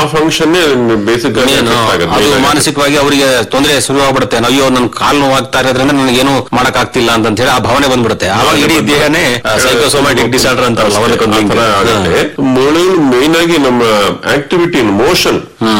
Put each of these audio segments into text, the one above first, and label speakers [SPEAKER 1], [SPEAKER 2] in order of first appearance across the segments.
[SPEAKER 1] Function basic
[SPEAKER 2] ಏನು, ಅದು ಮಾನಸಿಕವಾಗಿ ಅವರಿಗೆ ತೊಂದರೆ ಶುರುವಾಗ್ಬಿಡುತ್ತೆ ಅಯ್ಯೋ ನನ್ ಕಾಲ್ ನೋವಾಗ್ತಾ ಇರೋದ್ರಿಂದ ನನಗೇನು ಮಾಡಕ್ ಆಗ್ತಿಲ್ಲ ಅಂತ ಹೇಳಿ ಆ ಭಾವನೆ ಬಂದ್ಬಿಡುತ್ತೆ ಆವಾಗ ಇಡೀ ದೇಹನೇ ಸೈಕೋಸೋಮ್ಯಾಟಿಕ್ ಡಿಸಾರ್ಡರ್ ಅಂತಾರಲ್ಲ ಅವನಕ್ಕೊಂದು link.
[SPEAKER 1] ಮೂಳೆಗಳು ಮೇನ್ ಆಗಿ ನಮ್ಮ ಆಕ್ಟಿವಿಟಿ ಮೋಷನ್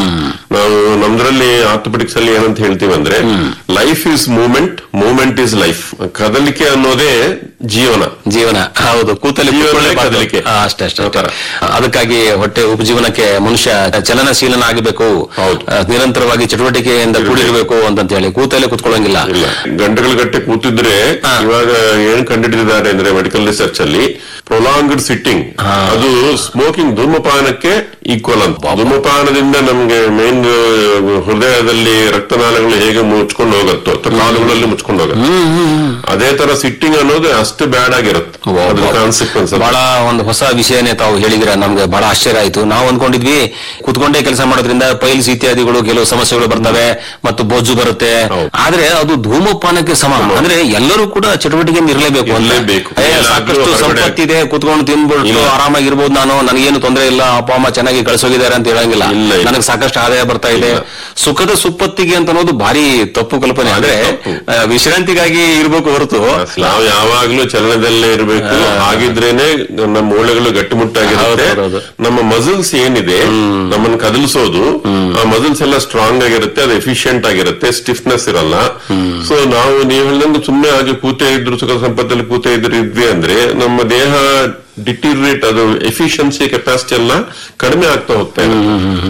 [SPEAKER 1] ನಾವು ನಮ್ದ್ರಲ್ಲಿ ಆರ್ಥೋಪೆಡಿಕ್ಸ್ ಅಲ್ಲಿ ಏನಂತ ಹೇಳ್ತೀವಿ ಅಂದ್ರೆ life is movement movement is life ಕದಲಿಕೆ ಅನ್ನೋದೇ ಜೀವನ
[SPEAKER 2] ಜೀವನ ಹೌದು ಕೂತಲ್ಲಿ
[SPEAKER 1] ಜೀವನವೇ
[SPEAKER 2] ಕೂತ್ಕೊಳ್ಳೇಬಾರ್ದು.
[SPEAKER 1] ಕದಲಿಕೆ.
[SPEAKER 2] ಆ, ಅಷ್ಟೇ ಅಷ್ಟೇ
[SPEAKER 1] ಆ
[SPEAKER 2] ಅಷ್ಟೇ.
[SPEAKER 1] ಥರ.
[SPEAKER 2] ಅದಕ್ಕಾಗಿ ಹೊಟ್ಟೆ ಉಪಜೀವನಕ್ಕೆ ಮನುಷ್ಯ ಚಲನಶೀಲನ ಆಗಬೇಕು
[SPEAKER 1] ಹೌದು.
[SPEAKER 2] ಆ, ನಿರಂತರವಾಗಿ ಚಟುವಟಿಕೆಯಿಂದ ಕೂಡಿರಬೇಕು ಅಂತಂತ ಹೇಳಿ ಕೂತಲ್ಲೇ ಕೂತ್ಕೊಳ್ಳಂಗಿಲ್ಲ
[SPEAKER 1] ಇಲ್ಲ ಗಂಟೆಗಳ ಗಟ್ಟೆ ಕೂತಿದ್ರೆ
[SPEAKER 2] ಹಾ.
[SPEAKER 1] ಇವಾಗ ಏನ್ ಕಂಡುಹಿಡಿದಿದ್ದಾರೆ ಅಂದ್ರೆ ಮೆಡಿಕಲ್ ರಿಸರ್ಚ್ ಅಲ್ಲಿ ಪ್ರೊಲಾಂಗ್ಡ್ ಸಿಟ್ಟಿಂಗ್ ಅದು ಸ್ಮೋಕಿಂಗ್ ಧೂಮಪಾನಕ್ಕೆ ಈಕ್ವಲ್ ಅಂತ ಧೂಮಪಾನದಿಂದ ನಮ್ಗೆ ಮೇನ್ ಹೃದಯದಲ್ಲಿ ರಕ್ತನಾಳಗಳು ಹೇಗೆ ಮುಚ್ಕೊಂಡು ಹೋಗುತ್ತೋ ಅಥವಾ ಕಾಲುಗಳಲ್ಲಿ ಮುಚ್ಕೊಂಡು ಹೋಗುತ್ತೆ ಅದೇ ತರ ಸಿಟ್ಟಿಂಗ್ ಅನ್ನೋದು ಅಷ್ಟು ಬ್ಯಾಡ್ ಆಗಿರುತ್ತೆ ಅದ್ರ ಕಾನ್ಸಿಕ್ವೆನ್ಸ್
[SPEAKER 2] ಬಹಳ ಒಂದು ಹೊಸ ವಿಷಯನೇ ತಾವು ಹೇಳಿದಿರ ನಮ್ಗೆ ಬಹಳ ಆಶ್ಚರ್ಯ ಆಯ್ತು ನಾವು ಅನ್ಕೊಂಡಿದ್ವಿ ಕೂತ್ಕೊಂಡೇ ಕೆಲಸ ಮಾಡೋದ್ರಿಂದ ಪೈಲ್ಸ್ ಇತ್ಯಾದಿಗಳು ಕೆಲವು ಸಮಸ್ಯೆಗಳು ಬರ್ತವೆ ಮತ್ತು ಬೊಜ್ಜು ಬರುತ್ತೆ
[SPEAKER 1] ಹೌದು.
[SPEAKER 2] ಆದ್ರೆ ಅದು ಧೂಮಪಾನಕ್ಕೆ ಸಮ ಅಂದ್ರೆ ಎಲ್ಲರೂ ಕೂಡ ಚಟುವಟಿಕೆಯಿಂದ ಇರಲೇಬೇಕು ಅಂತ
[SPEAKER 1] ಇರ್ಲೇಬೇಕು.
[SPEAKER 2] ಏ,
[SPEAKER 1] ಎಲ್ಲಾದ್ರೂ
[SPEAKER 2] ಸಾಕಷ್ಟು
[SPEAKER 1] ಹೊರಗಡೆ-
[SPEAKER 2] ಸಂಪತ್ತಿದೆ ಕೂತ್ಕೊಂಡು ತಿನ್ಬಿಟ್ಟು
[SPEAKER 1] ಇಲ್ಲ.
[SPEAKER 2] ಆರಾಮಾಗಿರ್ಬೋದು ನಾನು ನನಗೇನು ತೊಂದರೆ ಇಲ್ಲ ಅಪ್ಪ ಅಮ್ಮ ಚೆನ್ನಾಗಿ ಕಳ್ಸೋಗಿದ್ದಾರೆ ಅಂತ ಹೇಳಂಗಿಲ್ಲ
[SPEAKER 1] ಇಲ್ಲ, ಇಲ್ಲ.
[SPEAKER 2] ನನಗೆ ಸಾಕಷ್ಟು ಆದಾಯ ಬರ್ತಾ ಇದೆ
[SPEAKER 1] ಇಲ್ಲ.
[SPEAKER 2] ಸುಖದ ಸುಪ್ಪತ್ತಿಗೆ ಅಂತ ಅನ್ನೋದು ಭಾರಿ ತಪ್ಪು ಕಲ್ಪನೆ ಅಂದ್ರೆ
[SPEAKER 1] ತಪ್ಪು.
[SPEAKER 2] ಆ, ವಿಶ್ರಾಂತಿಗಾಗಿ ಇರ್ಬೇಕು ಹೊರತು
[SPEAKER 1] ನಾವು ಯಾವಾಗ್ಲೂ ಚಲನದಲ್ಲೇ ಇರಬೇಕು ಹಾಗಿದ್ರೇನೆ ನಮ್ಮ ಮೂಳೆಗಳು ಗಟ್ಟಿಮುಟ್ಟಾಗಿರುತ್ತೆ
[SPEAKER 2] ಹೌದು, ಹೌದು.
[SPEAKER 1] ನಮ್ಮ ಮಸಲ್ಸ್ ಏನಿದೆ ನಮ್ಮನ್ನು ಕದಲಿಸೋದು ಆ ಮಸಲ್ಸ್ ಎಲ್ಲ ಸ್ಟ್ರಾಂಗ್ ಆಗಿರುತ್ತೆ ಅದು ಎಫಿಷಿಯಂಟ್ ಆಗಿರುತ್ತೆ ಸ್ಟಿಫ್ನೆಸ್ ಇರಲ್ಲ ಸೊ ನಾವು ನೀವು ಹೇಳಿದಂಗೆ ಸುಮ್ಮನೆ ಹಾಗೆ ಕೂತೇ ಇದ್ರು ಸುಖ ಸಂಪತ್ತಲ್ಲಿ ಕೂತೇ ಇದ್ರು ಇದ್ವಿ ಅಂದ್ರೆ ನಮ್ಮ ದೇಹ ಡಿಟಿರೇಟ್ ಅದು ಎಫಿಷಿಯನ್ಸಿ ಕೆಪಾಸಿಟಿ ಎಲ್ಲ ಕಡಿಮೆ ಆಗ್ತಾ ಹೋಗ್ತಾ ಇದೆ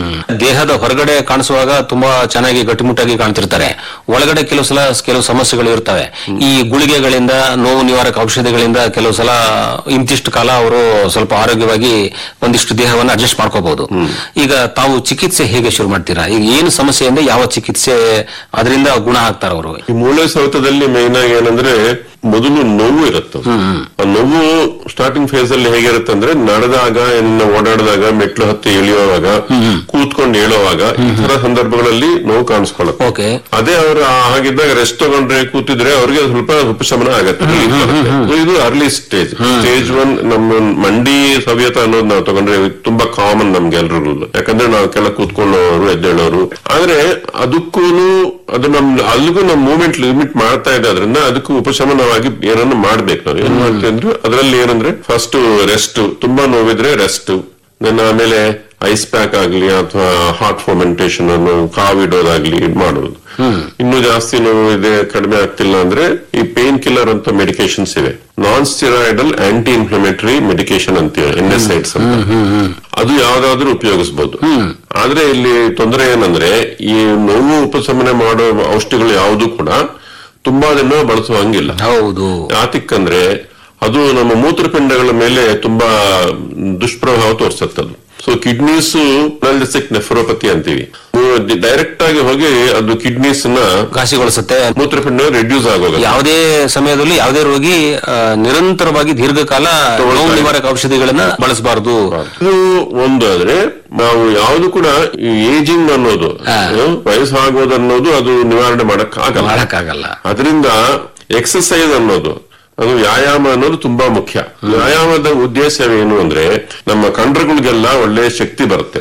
[SPEAKER 2] ದೇಹದ ಹೊರಗಡೆ ಕಾಣಿಸುವಾಗ ತುಂಬಾ ಚೆನ್ನಾಗಿ ಗಟ್ಟಿಮುಟ್ಟಾಗಿ ಕಾಣ್ತಿರ್ತಾರೆ ಒಳಗಡೆ ಕೆಲವು ಸಲ ಕೆಲವು ಸಮಸ್ಯೆಗಳು ಇರ್ತವೆ ಈ ಗುಳಿಗೆಗಳಿಂದ ನೋವು ನಿವಾರಕ ಔಷಧಿಗಳಿಂದ ಕೆಲವು ಸಲ ಇಂತಿಷ್ಟು ಕಾಲ ಅವರು ಸ್ವಲ್ಪ ಆರೋಗ್ಯವಾಗಿ ಒಂದಿಷ್ಟು ದೇಹವನ್ನು ಅಡ್ಜಸ್ಟ್ ಮಾಡ್ಕೋಬಹುದು ಈಗ ತಾವು ಚಿಕಿತ್ಸೆ ಹೇಗೆ ಶುರು ಮಾಡ್ತೀರಾ ಈಗ ಏನು ಸಮಸ್ಯೆಯಿಂದ ಯಾವ ಚಿಕಿತ್ಸೆ ಅದರಿಂದ ಗುಣ ಆಗ್ತಾರ ಅವರು
[SPEAKER 1] ಈ ಮೂಳೆ ಸೌತದಲ್ಲಿ ಮೇನ್ ಆಗಿ ಏನಂದ್ರೆ ಮೊದಲು ನೋವು ಇರುತ್ತೆ ಆ ನೋವು ಸ್ಟಾರ್ಟಿಂಗ್ ಫೇಸ್ ಅಲ್ಲಿ ಹೇಗಿರುತ್ತೆ ಅಂದ್ರೆ ನಡೆದಾಗ ಇನ್ನು ಓಡಾಡಿದಾಗ ಮೆಟ್ಲು ಹತ್ತಿ ಇಳಿಯುವಾಗ ಕೂತ್ಕೊಂಡು ಹೇಳುವಾಗ ಈ ತರ ಸಂದರ್ಭಗಳಲ್ಲಿ ನೋವು ಕಾಣಿಸ್ಕೊಳ್ಳುತ್ತೆ
[SPEAKER 2] ಓಕೆ
[SPEAKER 1] ಅದೇ ಅವರು ಹಾಗಿದ್ದಾಗ ರೆಸ್ಟ್ ತಗೊಂಡ್ರೆ ಕೂತಿದ್ರೆ ಅವ್ರಿಗೆ ಸ್ವಲ್ಪ ಉಪಶಮನ ಆಗತ್ತೆ relief ಬರುತ್ತೆ. So ಇದು ಅರ್ಲಿ ಸ್ಟೇಜ್ ಸ್ಟೇಜ್ ಒನ್ ನಮ್ಮ ಮಂಡಿ ಸವ್ಯತ ಅನ್ನೋದು ನಾವು ತಗೊಂಡ್ರೆ ಇದು ತುಂಬಾ ಕಾಮನ್ ನಮ್ಗೆ ಎಲ್ರಿಗೂ ಯಾಕಂದ್ರೆ ನಾವು ಕೆಲ ಕೂತ್ಕೊಳ್ಳೋರು ಎದ್ದೇಳೋರು ಆದ್ರೆ ಅದಕ್ಕೂ ಅದು ನಮ್ ಅಲ್ಲಿಗೂ ನಮ್ ಮೂವ್ಮೆಂಟ್ ಲಿಮಿಟ್ ಮಾಡ್ತಾ ಇದೆ ಅದರಿಂದ ಅದಕ್ಕೂ ಉಪಶಮನವಾಗಿ ಏನನ್ನು ಮಾಡ್ಬೇಕು ನಾವು ಏನ್ ಮಾಡ್ತೀವಿ ಅಂದ್ರೆ ಅದರಲ್ಲಿ ಏನಂದ್ರೆ ಫಸ್ಟ್ ರೆಸ್ಟ್ ತುಂಬಾ ನೋವಿದ್ರೆ ರೆಸ್ಟ್ ದೆನ್ ಆಮೇಲೆ ಐಸ್ ಪ್ಯಾಕ್ ಆಗ್ಲಿ ಅಥವಾ ಹಾರ್ಟ್ ಫರ್ಮೆಂಟೇಶನ್ ಅನ್ನು ಕಾವಿಡೋದಾಗ್ಲಿ ಮಾಡೋದು ಇನ್ನು ಜಾಸ್ತಿ ನೋವು ಇದೆ ಕಡಿಮೆ ಆಗ್ತಿಲ್ಲ ಅಂದ್ರೆ ಈ ಪೇನ್ ಕಿಲ್ಲರ್ ಅಂತ ಮೆಡಿಕೇಶನ್ಸ್ ಇವೆ non steroidal anti inflammatory medication ಅಂತೀವಿ ಎನ್ ಎಸ್ ಐಡ್ಸ್ ಅಂತ ಅದು ಯಾವ್ದಾದ್ರೂ ಉಪಯೋಗಿಸಬಹುದು ಆದ್ರೆ ಇಲ್ಲಿ ತೊಂದರೆ ಏನಂದ್ರೆ ಈ ನೋವು ಉಪಶಮನ ಮಾಡೋ ಔಷಧಿಗಳು ಯಾವುದು ಕೂಡ ತುಂಬಾ ದಿನ ಬಳಸುವಂಗಿಲ್ಲ
[SPEAKER 2] ಹೌದು
[SPEAKER 1] ಯಾತಿಕ್ಕಂದ್ರೆ ಅದು ನಮ್ಮ ಮೂತ್ರಪಿಂಡಗಳ ಮೇಲೆ ತುಂಬಾ ದುಷ್ಪ್ರಭಾವ ತೋರಿಸುತ್ತದು ಸೊ ಕಿಡ್ನೀಸ್ ನಲ್ಡಿಸಿಕ್ ನೆಫ್ರೋಪತಿ ಅಂತೀವಿ ಡೈರೆಕ್ಟ್ ಆಗಿ ಹೋಗಿ ಅದು ಕಿಡ್ನೀಸ್ ನ
[SPEAKER 2] ಘಾಸಿಗೊಳಿಸುತ್ತೆ
[SPEAKER 1] ಮೂತ್ರಪಿಂಡ ರೆಡ್ಯೂಸ್ ಆಗೋಗುತ್ತೆ
[SPEAKER 2] ಯಾವುದೇ ಸಮಯದಲ್ಲಿ ಯಾವುದೇ ರೋಗಿ ಆ, ನಿರಂತರವಾಗಿ ದೀರ್ಘಕಾಲ ನೋವು ನಿವಾರಕ ಔಷಧಿಗಳನ್ನ ಬಳಸಬಾರದು
[SPEAKER 1] ಇದು ಒಂದು ಆದ್ರೆ ನಾವು ಯಾವುದು ಕೂಡ ಏಜಿಂಗ್ ಅನ್ನೋದು
[SPEAKER 2] ಹಾ.
[SPEAKER 1] ಏನು, ವಯಸ್ಸಾಗೋದು ಅನ್ನೋದು ಅದು ನಿವಾರಣೆ ಮಾಡಕ್ ಆಗಲ್ಲ
[SPEAKER 2] ಮಾಡಕ್ಕಾಗಲ್ಲ
[SPEAKER 1] ಅದರಿಂದ ಎಕ್ಸಸೈಸ್ ಅನ್ನೋದು ಅದು ವ್ಯಾಯಾಮ ಅನ್ನೋದು ತುಂಬಾ ಮುಖ್ಯ ವ್ಯಾಯಾಮದ ಉದ್ದೇಶವೇನು ಅಂದ್ರೆ ನಮ್ಮ ಕಂಡ್ರಗಳಿಗೆಲ್ಲ ಒಳ್ಳೆ ಶಕ್ತಿ ಬರುತ್ತೆ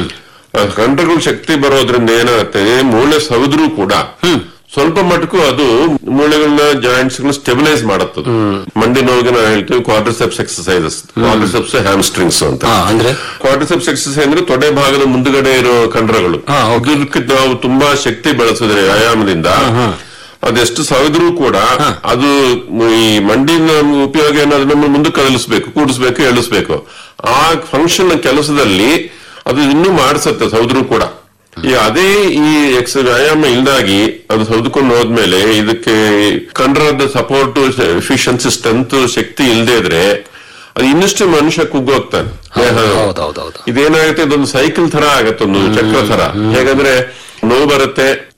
[SPEAKER 1] ಆ ಕಂಡ್ರಗಳ ಶಕ್ತಿ ಬರೋದ್ರಿಂದ ಏನಾಗುತ್ತೆ ಮೂಳೆ ಸವಿದ್ರೂ ಕೂಡ ಸ್ವಲ್ಪ ಮಟ್ಟಕ್ಕೂ ಅದು ಮೂಳೆಗಳನ್ನ ಜಾಯಿಂಟ್ಸ್ ಗಳನ್ನ ಸ್ಟೆಬಿಲೈಸ್ ಮಾಡುತ್ತದೆ ಮಂಡಿ ನೋವಿಗೆ ನಾವು ಹೇಳ್ತೀವಿ ಕ್ವಾಡ್ರಿಸೆಪ್ಸ್ ಎಕ್ಸಸೈಸಸ್ ಕ್ವಾಡ್ರಿಸೆಪ್ಸ್ ಹ್ಯಾಮ್ಸ್ಟ್ರಿಂಗ್ಸ್ ಅಂತ
[SPEAKER 2] ಹಾ, ಅಂದ್ರೆ
[SPEAKER 1] ಕ್ವಾಡ್ರಿಸೆಪ್ಸ್ ಎಕ್ಸಸೈಸ್ ಅಂದ್ರೆ ತೊಡೆ ಭಾಗದ ಮುಂದುಗಡೆ ಇರೋ ಕಂಡರಗಳು
[SPEAKER 2] ಹಾ,
[SPEAKER 1] ಇದಕ್ಕೆ ನಾವು ತುಂಬಾ ಶಕ್ತಿ ಬೆಳೆಸಿದ್ರೆ ವ್ಯಾಯಾಮದಿಂದ ಅದೆಷ್ಟು ಸವಿದ್ರೂ ಕೂಡ ಅದು ಈ ಮಂಡಿನ ಉಪಯೋಗ ಏನಾದ್ರು ನಮ್ಮ ಮುಂದೆ ಕದಲಿಸ್ಬೇಕು ಕೂಡಿಸ್ಬೇಕು ಎಳಿಸ್ಬೇಕು ಆ ಫಂಕ್ಷನ್ ಕೆಲಸದಲ್ಲಿ ಅದು ಇನ್ನೂ ಮಾಡಿಸುತ್ತೆ ಸೌದ್ರು ಕೂಡ ಈ ಅದೇ ಈ ಎಕ್ಸ್ ವ್ಯಾಯಾಮ ಇಲ್ದಾಗಿ ಅದು ಸೌದ್ಕೊಂಡು ಹೋದ್ಮೇಲೆ ಇದಕ್ಕೆ ಕಂಡರದ ಸಪೋರ್ಟ್ ಎಫಿಷಿಯನ್ಸಿ ಸ್ಟ್ರೆಂತ್ ಶಕ್ತಿ ಇಲ್ಲದೆ ಇದ್ರೆ ಅದು ಇನ್ನಷ್ಟು ಮನುಷ್ಯ ಕುಗ್ಗೋಗ್ತಾನೆ ದೇಹ
[SPEAKER 2] ಹೌದೌದೌದು
[SPEAKER 1] ಇದೇನಾಗುತ್ತೆ ಇದೊಂದು ಸೈಕಲ್ ತರ ಆಗತ್ತೆ ಒಂದು ಚಕ್ರ ತರ ಹೇಗಂದ್ರೆ ನೋವು ಬರುತ್ತೆ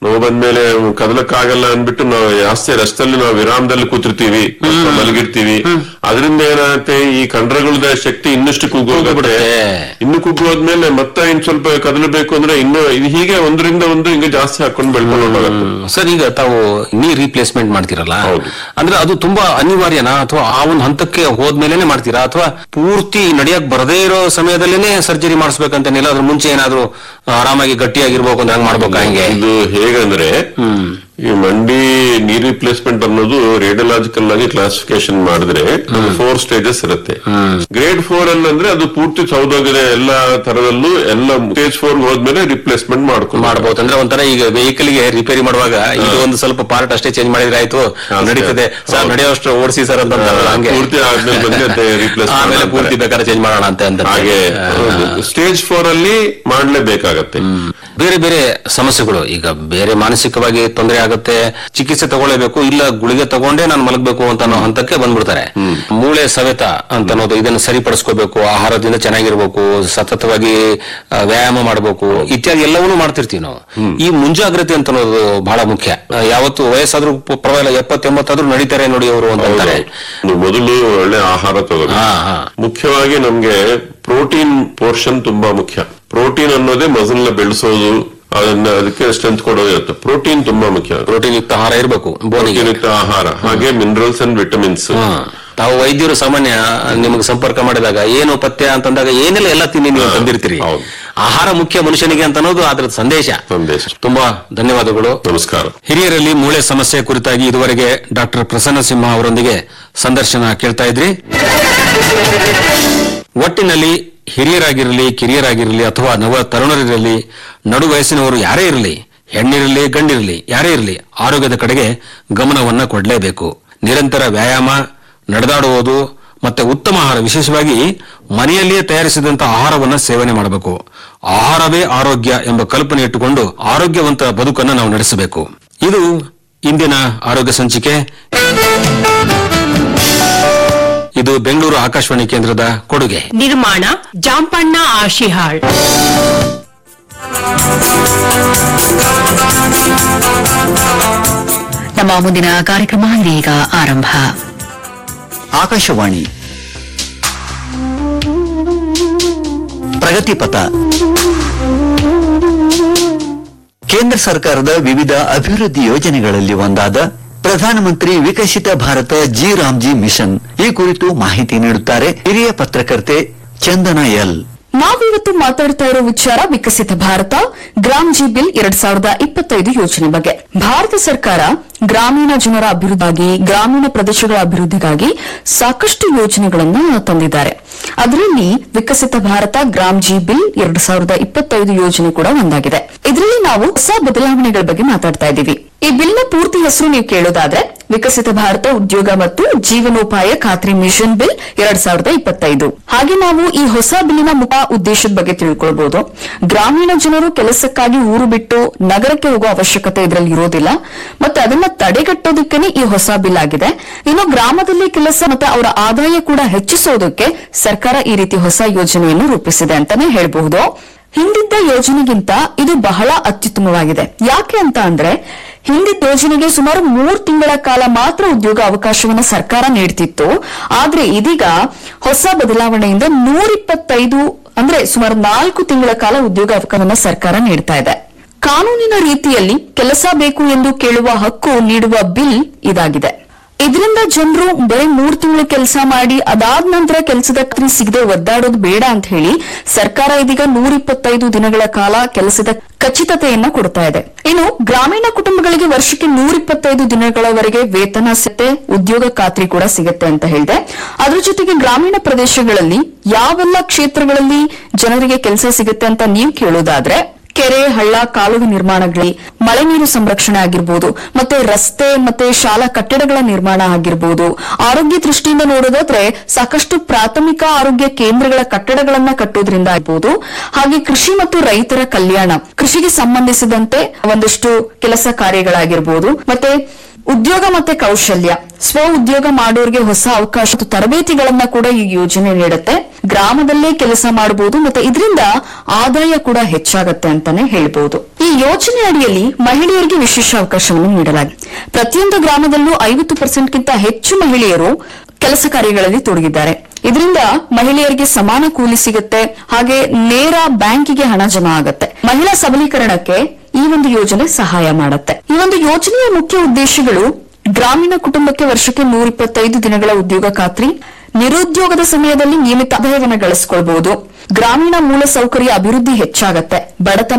[SPEAKER 1] ನೋವು ಬಂದ್ಮೇಲೆ ಕದಲಕ್ಕಾಗಲ್ಲ ಅಂದ್ಬಿಟ್ಟು ನಾವು ಜಾಸ್ತಿ ರಸ್ತೆಯಲ್ಲಿ ನಾವು ವಿರಾಮದಲ್ಲಿ ಕೂತಿರ್ತೀವಿ ಅಥವಾ ಮಲಗಿರ್ತೀವಿ ಅದರಿಂದ ಏನಾಗುತ್ತೆ ಈ ಕಂಡರಗಳದ ಶಕ್ತಿ ಇನ್ನಷ್ಟು ಕುಗ್ಗೋಗುತ್ತೆ ಇನ್ನು ಕುಗ್ಗೋದ್ಮೇಲೆ ಮತ್ತೆ ಇನ್ ಸ್ವಲ್ಪ ಕದಲಬೇಕು ಅಂದ್ರೆ ಇನ್ನು ಇದು ಹೀಗೆ ಒಂದರಿಂದ ಒಂದು ಹಿಂಗೆ ಜಾಸ್ತಿ ಹಾಕೊಂಡು ಬೆಳ್ಕೊಂಡು ಹೋಗುತ್ತೆ
[SPEAKER 2] ಸರ್ ಈಗ ತಾವು ನೀ ರೀಪ್ಲೇಸ್ಮೆಂಟ್ ಮಾಡ್ತೀರಲ್ಲ
[SPEAKER 1] ಹೌದು.
[SPEAKER 2] ಅಂದ್ರೆ ಅದು ತುಂಬಾ ಅನಿವಾರ್ಯನಾ ಅಥವಾ ಆ ಒಂದು ಹಂತಕ್ಕೆ ಹೋದ್ಮೇಲೆನೆ ಮಾಡ್ತೀರಾ ಅಥವಾ ಪೂರ್ತಿ ನಡಿಯಕ್ ಬರದೇ ಇರೋ ಸಮಯದಲ್ಲೇನೆ ಸರ್ಜರಿ ಮಾಡಿಸ್ಬೇಕಂತೇನಿಲ್ಲ ಅದ್ರ ಮುಂಚೆ ಏನಾದ್ರು ಆರಾಮಾಗಿ ಗಟ್ಟಿಯಾಗಿರ್ಬೇಕು ಅಂದ್ರೆ ಹಂಗ್ ಮಾಡ್ಬೇಕಾ ಹಂಗೆ
[SPEAKER 1] ಇದು ಹೇಗಂದ್ರೆ ಈ ಮಂಡಿ ನೀ ರಿಪ್ಲೇಸ್ಮೆಂಟ್ ಅನ್ನೋದು ರೇಡಿಯೋಲಾಜಿಕಲ್ ಆಗಿ ಕ್ಲಾಸಿಫಿಕೇಶನ್ ಮಾಡಿದ್ರೆ ಫೋರ್ ಸ್ಟೇಜಸ್ ಇರುತ್ತೆ ಗ್ರೇಡ್ ಫೋರ್ ಅಲ್ಲಿ ಅಂದ್ರೆ ಅದು ಪೂರ್ತಿ ಸೌದೋಗಿದೆ ಎಲ್ಲ ತರದಲ್ಲೂ ಎಲ್ಲ ಸ್ಟೇಜ್ ಫೋರ್ ಹೋದ್ಮೇಲೆ ರಿಪ್ಲೇಸ್ಮೆಂಟ್ ಮಾಡ್ಕೊಂಡು
[SPEAKER 2] ಮಾಡ್ಬೋದು ಅಂದ್ರೆ ಒಂಥರ ಈಗ ವೆಹಿಕಲ್ ಗೆ ರಿಪೇರಿ ಮಾಡುವಾಗ ಇದು ಒಂದು ಸ್ವಲ್ಪ ಪಾರ್ಟ್ ಅಷ್ಟೇ ಚೇಂಜ್ ಮಾಡಿದ್ರೆ ಆಯ್ತು ನಡೀತದೆ ಸರ್ ನಡೆಯೋಷ್ಟು ಓಡಿಸಿ ಸರ್ ಅಂತ ಅಂತಾರಲ್ಲ ಹಂಗೆ
[SPEAKER 1] ಪೂರ್ತಿ ಆದ್ಮೇಲೆ ಬಂದ್ರೆ ರಿಪ್ಲೇಸ್
[SPEAKER 2] ಆಮೇಲೆ ಪೂರ್ತಿ ಬೇಕಾದ್ರೆ ಚೇಂಜ್ ಮಾಡೋಣ ಅಂತ ಅಂತ
[SPEAKER 1] ಹಾಗೆ ಸ್ಟೇಜ್ ಫೋರ್ ಅಲ್ಲಿ ಮಾಡ್ಲೇಬೇಕಾಗತ್ತೆ
[SPEAKER 2] ಬೇರೆ ಬೇರೆ ಸಮಸ್ಯೆಗಳು ಈಗ ಬೇರೆ ಮಾನಸಿಕವಾಗಿ ತೊಂದರೆ ಆಗುತ್ತೆ ಚಿಕಿತ್ಸೆ ತಗೊಳ್ಳೇಬೇಕು ಇಲ್ಲ ಗುಳಿಗೆ ತಗೊಂಡೇ ನಾನು ಮಲಗಬೇಕು ಅಂತ ಅನ್ನೋ ಹಂತಕ್ಕೆ ಬಂದ್ಬಿಡ್ತಾರೆ ಮೂಳೆ ಸವೆತ ಅಂತ ಅನ್ನೋದು ಇದನ್ನು ಸರಿಪಡಿಸ್ಕೋಬೇಕು ಆಹಾರದಿಂದ ಚೆನ್ನಾಗಿರ್ಬೇಕು ಸತತವಾಗಿ ಆ, ವ್ಯಾಯಾಮ ಮಾಡಬೇಕು ಇತ್ಯಾದಿ ಎಲ್ಲವನ್ನೂ ಮಾಡ್ತಿರ್ತೀವಿ ನಾವು ಈ ಮುಂಜಾಗ್ರತೆ ಅಂತ ಅನ್ನೋದು ಬಹಳ ಮುಖ್ಯ ಆ, ಯಾವತ್ತು ವಯಸ್ಸಾದ್ರೂ ಪ- ಪರವಾಗಿಲ್ಲ ಎಪ್ಪತ್ತೆಂಬತ್ತಾದ್ರೂ ನಡೀತಾರೆ ನೋಡಿ ಅವರು ಅಂತ ಅಂತಾರೆ
[SPEAKER 1] ನೀವು ಮೊದಲು ಒಳ್ಳೆ ಆಹಾರ ತಗೋಬೇಕು
[SPEAKER 2] ಹಾ ಹಾ
[SPEAKER 1] ಮುಖ್ಯವಾಗಿ ನಮ್ಗೆ ಪ್ರೋಟೀನ್ ಪೋರ್ಷನ್ ತುಂಬಾ ಮುಖ್ಯ ಪ್ರೋಟೀನ್ ಅನ್ನೋದೇ ಮಸಲ್ನ ಬೆಳೆಸೋದು ಅದನ್ನ ಅದಕ್ಕೆ ಸ್ಟ್ರೆಂತ್ ಕೊಡೋದು ಇರುತ್ತೆ ಪ್ರೋಟೀನ್ ತುಂಬಾ ಮುಖ್ಯ
[SPEAKER 2] ಪ್ರೋಟೀನ್ ಯುಕ್ತ ಆಹಾರ ಇರಬೇಕು ಬೋನಿಗೆ
[SPEAKER 1] ಪ್ರೋಟೀನ್ ಯುಕ್ತ ಆಹಾರ ಹಾಗೆ ಮಿನರಲ್ಸ್ ಅಂಡ್ ವಿಟಮಿನ್ಸ್
[SPEAKER 2] ಹ್ಮ್. ತಾವು ವೈದ್ಯರು ಸಾಮಾನ್ಯ ನಿಮಗೆ ಸಂಪರ್ಕ ಮಾಡಿದಾಗ ಏನು ಪಥ್ಯ ಅಂತಂದಾಗ ಏನೆಲ್ಲ ಎಲ್ಲ ತಿನ್ನಿ ನೀವು ತಂದಿರ್ತೀರಿ
[SPEAKER 1] ಹೌದು.
[SPEAKER 2] ಆಹಾರ ಮುಖ್ಯ ಮನುಷ್ಯನಿಗೆ ಅಂತ ಅನ್ನೋದು ಅದ್ರ ಸಂದೇಶ
[SPEAKER 1] ಸಂದೇಶ
[SPEAKER 2] ತುಂಬಾ ಧನ್ಯವಾದಗಳು
[SPEAKER 1] ನಮಸ್ಕಾರ
[SPEAKER 2] ಹಿರಿಯರಲ್ಲಿ ಮೂಳೆ ಸಮಸ್ಯೆ ಕುರಿತಾಗಿ ಇದುವರೆಗೆ ಡಾಕ್ಟರ್ ಪ್ರಸನ್ನ ಸಿಂಹ ಅವರೊಂದಿಗೆ ಸಂದರ್ಶನ ಕೇಳ್ತಾ ಇದ್ರಿ ಒಟ್ಟಿನಲ್ಲಿ ಹಿರಿಯರಾಗಿರಲಿ ಕಿರಿಯರಾಗಿರಲಿ ಅಥವಾ ನವ ತರುಣರಿರಲಿ ನಡು ವಯಸ್ಸಿನವರು ಯಾರೇ ಇರಲಿ ಹೆಣ್ಣಿರಲಿ ಗಂಡಿರಲಿ ಯಾರೇ ಇರಲಿ ಆರೋಗ್ಯದ ಕಡೆಗೆ ಗಮನವನ್ನ ಕೊಡಲೇಬೇಕು ನಿರಂತರ ವ್ಯಾಯಾಮ ನಡೆದಾಡುವುದು ಮತ್ತೆ ಉತ್ತಮ ಆಹಾರ ವಿಶೇಷವಾಗಿ ಮನೆಯಲ್ಲಿಯೇ ತಯಾರಿಸಿದಂತಹ ಆಹಾರವನ್ನ ಸೇವನೆ ಮಾಡಬೇಕು ಆಹಾರವೇ ಆರೋಗ್ಯ ಎಂಬ ಕಲ್ಪನೆ ಇಟ್ಟುಕೊಂಡು ಆರೋಗ್ಯವಂತ ಬದುಕನ್ನು ನಾವು ನಡೆಸಬೇಕು ಇದು ಇಂದಿನ ಆರೋಗ್ಯ ಸಂಚಿಕೆ ಇದು ಬೆಂಗಳೂರು ಆಕಾಶವಾಣಿ ಕೇಂದ್ರದ ಕೊಡುಗೆ
[SPEAKER 3] ನಿರ್ಮಾಣ ಜಾಂಪಣ್ಣ ಆಶಿಹಾಳ್
[SPEAKER 4] ನಮ್ಮ ಮುಂದಿನ ಕಾರ್ಯಕ್ರಮ ಇದೀಗ ಆರಂಭ
[SPEAKER 5] ಆಕಾಶವಾಣಿ ಪ್ರಗತಿಪಥ ಕೇಂದ್ರ ಸರ್ಕಾರದ ವಿವಿಧ ಅಭಿವೃದ್ಧಿ ಯೋಜನೆಗಳಲ್ಲಿ ಒಂದಾದ ಪ್ರಧಾನಮಂತ್ರಿ Viksit Bharat G RAM G mission ಈ ಕುರಿತು ಮಾಹಿತಿ ನೀಡುತ್ತಾರೆ ಹಿರಿಯ ಪತ್ರಕರ್ತೆ ಚಂದನ ಎಲ್
[SPEAKER 6] ನಾವಿವತ್ತು ಮಾತಾಡ್ತಾ ಇರೋ ವಿಚಾರ ವಿಕಸಿತ ಭಾರತ ಗ್ರಾಮ್ ಜಿ ಬಿಲ್ ಎರಡ್ ಸಾವಿರದ ಇಪ್ಪತ್ತೈದು ಯೋಜನೆ ಬಗ್ಗೆ ಭಾರತ ಸರ್ಕಾರ ಗ್ರಾಮೀಣ ಜನರ ಅಭಿವೃದ್ಧಿಗಾಗಿ ಗ್ರಾಮೀಣ ಪ್ರದೇಶಗಳ ಅಭಿವೃದ್ಧಿಗಾಗಿ ಸಾಕಷ್ಟು ಯೋಜನೆಗಳನ್ನ ತಂದಿದ್ದಾರೆ ಅದರಲ್ಲಿ ವಿಕಸಿತ ಭಾರತ ಗ್ರಾಮ್ ಜಿ ಬಿಲ್ ಎರಡ್ ಸಾವಿರದ ಇಪ್ಪತ್ತೈದು ಯೋಜನೆ ಕೂಡ ಒಂದಾಗಿದೆ ಇದರಲ್ಲಿ ನಾವು ಹೊಸ ಬದಲಾವಣೆಗಳ ಬಗ್ಗೆ ಮಾತಾಡ್ತಾ ಇದ್ದೀವಿ ಈ ಬಿಲ್ನ ಪೂರ್ತಿ ಹೆಸರು ನೀವು ಕೇಳೋದಾದ್ರೆ ವಿಕಸಿತ ಭಾರತ ಉದ್ಯೋಗ ಮತ್ತು ಜೀವನೋಪಾಯ ಖಾತ್ರಿ ಮಿಷನ್ ಬಿಲ್ ಎರಡ್ ಸಾವಿರದ ಇಪ್ಪತ್ತೈದು ಹಾಗೆ ನಾವು ಈ ಹೊಸ ಬಿಲ್ಲಿನ ಮುಖ ಉದ್ದೇಶದ ಬಗ್ಗೆ ತಿಳ್ಕೊಳ್ಬಹುದು ಗ್ರಾಮೀಣ ಜನರು ಕೆಲಸಕ್ಕಾಗಿ ಊರು ಬಿಟ್ಟು ನಗರಕ್ಕೆ ಹೋಗುವ ಅವಶ್ಯಕತೆ ಇದರಲ್ಲಿ ಇರೋದಿಲ್ಲ ಮತ್ತೆ ಅದನ್ನ ತಡೆಗಟ್ಟೋದಕ್ಕೇನೆ ಈ ಹೊಸ ಬಿಲ್ ಆಗಿದೆ ಇನ್ನು ಗ್ರಾಮದಲ್ಲಿ ಕೆಲಸ ಮತ್ತೆ ಅವರ ಆದಾಯ ಕೂಡ ಹೆಚ್ಚಿಸೋದಕ್ಕೆ ಸರ್ಕಾರ ಈ ರೀತಿ ಹೊಸ ಯೋಜನೆಯನ್ನು ರೂಪಿಸಿದೆ ಅಂತಾನೆ ಹೇಳಬಹುದು ಹಿಂದಿದ್ದ ಯೋಜನೆಗಿಂತ ಇದು ಬಹಳ ಅತ್ಯುತ್ತಮವಾಗಿದೆ ಯಾಕೆ ಅಂತ ಅಂದ್ರೆ ಹಿಂದಿದ್ದ ಯೋಜನೆಗೆ ಸುಮಾರು ಮೂರು ತಿಂಗಳ ಕಾಲ ಮಾತ್ರ ಉದ್ಯೋಗ ಅವಕಾಶವನ್ನ ಸರ್ಕಾರ ನೀಡ್ತಿತ್ತು ಆದ್ರೆ ಇದೀಗ ಹೊಸ ಬದಲಾವಣೆಯಿಂದ ನೂರಿಪ್ಪತ್ತೈದು ಅಂದ್ರೆ ಸುಮಾರು ನಾಲ್ಕು ತಿಂಗಳ ಕಾಲ ಉದ್ಯೋಗ ಅವಕಾಶವನ್ನ ಸರ್ಕಾರ ನೀಡ್ತಾ ಇದೆ ಕಾನೂನಿನ ರೀತಿಯಲ್ಲಿ ಕೆಲಸ ಬೇಕು ಎಂದು ಕೇಳುವ ಹಕ್ಕು ನೀಡುವ ಬಿಲ್ ಇದಾಗಿದೆ ಇದರಿಂದ ಜನರು ಬರೀ ಮೂರ್ ತಿಂಗಳು ಕೆಲಸ ಮಾಡಿ ಅದಾದ ನಂತರ ಕೆಲಸದ ಖಾತ್ರಿ ಸಿಗದೆ ಒದ್ದಾಡೋದು ಬೇಡ ಅಂತ ಹೇಳಿ ಸರ್ಕಾರ ಇದೀಗ ನೂರಿಪ್ಪತ್ತೈದು ದಿನಗಳ ಕಾಲ ಕೆಲಸದ ಖಚಿತತೆಯನ್ನ ಕೊಡ್ತಾ ಇದೆ ಇನ್ನು ಗ್ರಾಮೀಣ ಕುಟುಂಬಗಳಿಗೆ ವರ್ಷಕ್ಕೆ ನೂರಿಪ್ಪತ್ತೈದು ದಿನಗಳವರೆಗೆ ವೇತನ ಸಿಗುತ್ತೆ ಉದ್ಯೋಗ ಖಾತ್ರಿ ಕೂಡ ಸಿಗುತ್ತೆ ಅಂತ ಹೇಳಿದೆ ಅದ್ರ ಜೊತೆಗೆ ಗ್ರಾಮೀಣ ಪ್ರದೇಶಗಳಲ್ಲಿ ಯಾವೆಲ್ಲ ಕ್ಷೇತ್ರಗಳಲ್ಲಿ ಜನರಿಗೆ ಕೆಲಸ ಸಿಗುತ್ತೆ ಅಂತ ನೀವು ಕೇಳೋದಾದ್ರೆ ಕೆರೆ ಹಳ್ಳ ಕಾಲುವೆ ನಿರ್ಮಾಣಗಳಲ್ಲಿ ಮಳೆ ನೀರು ಸಂರಕ್ಷಣೆ ಆಗಿರ್ಬೋದು ಮತ್ತೆ ರಸ್ತೆ ಮತ್ತೆ ಶಾಲಾ ಕಟ್ಟಡಗಳ ನಿರ್ಮಾಣ ಆಗಿರ್ಬೋದು ಆರೋಗ್ಯ ದೃಷ್ಟಿಯಿಂದ ನೋಡೋದಾದ್ರೆ ಸಾಕಷ್ಟು ಪ್ರಾಥಮಿಕ ಆರೋಗ್ಯ ಕೇಂದ್ರಗಳ ಕಟ್ಟಡಗಳನ್ನ ಕಟ್ಟೋದ್ರಿಂದ ಆಗ್ಬೋದು ಹಾಗೆ ಕೃಷಿ ಮತ್ತು ರೈತರ ಕಲ್ಯಾಣ ಕೃಷಿಗೆ ಸಂಬಂಧಿಸಿದಂತೆ ಒಂದಷ್ಟು ಕೆಲಸ ಕಾರ್ಯಗಳಾಗಿರ್ಬೋದು ಮತ್ತೆ ಉದ್ಯೋಗ ಮತ್ತೆ ಕೌಶಲ್ಯ ಸ್ವ ಉದ್ಯೋಗ ಮಾಡೋರಿಗೆ ಹೊಸ ಅವಕಾಶ ಮತ್ತು ತರಬೇತಿಗಳನ್ನ ಕೂಡ ಈ ಯೋಜನೆ ನೀಡುತ್ತೆ ಗ್ರಾಮದಲ್ಲೇ ಕೆಲಸ ಮಾಡಬಹುದು ಮತ್ತೆ ಇದರಿಂದ ಆದಾಯ ಕೂಡ ಹೆಚ್ಚಾಗತ್ತೆ ಅಂತಾನೆ ಹೇಳ್ಬಹುದು ಈ ಯೋಜನೆ ಅಡಿಯಲ್ಲಿ ಮಹಿಳೆಯರಿಗೆ ವಿಶೇಷ ಅವಕಾಶವನ್ನು ನೀಡಲಾಗಿದೆ ಪ್ರತಿಯೊಂದು ಗ್ರಾಮದಲ್ಲೂ ಐವತ್ತು ಪರ್ಸೆಂಟ್ಗಿಂತ ಹೆಚ್ಚು ಮಹಿಳೆಯರು ಕೆಲಸ ಕಾರ್ಯಗಳಲ್ಲಿ ತೊಡಗಿದ್ದಾರೆ ಇದರಿಂದ ಮಹಿಳೆಯರಿಗೆ ಸಮಾನ ಕೂಲಿ ಸಿಗುತ್ತೆ ಹಾಗೆ ನೇರ ಬ್ಯಾಂಕಿಗೆ ಹಣ ಜಮಾ ಆಗುತ್ತೆ ಮಹಿಳಾ ಸಬಲೀಕರಣಕ್ಕೆ ಈ ಒಂದು ಯೋಜನೆ ಸಹಾಯ ಮಾಡುತ್ತೆ ಈ ಒಂದು ಯೋಜನೆಯ ಮುಖ್ಯ ಉದ್ದೇಶಗಳು ಗ್ರಾಮೀಣ ಕುಟುಂಬಕ್ಕೆ ವರ್ಷಕ್ಕೆ ನೂರ ಇಪ್ಪತ್ತೈದು ದಿನಗಳ ಉದ್ಯೋಗ ಖಾತ್ರಿ ನಿರುದ್ಯೋಗದ ಸಮಯದಲ್ಲಿ ನಿಯಮಿತ ಆದಾಯವನ್ನು ಗಳಿಸಿಕೊಳ್ಬಹುದು ಗ್ರಾಮೀಣ ಮೂಲಸೌಕರ್ಯ ಅಭಿವೃದ್ಧಿ ಹೆಚ್ಚಾಗತ್ತೆ ಬಡತನ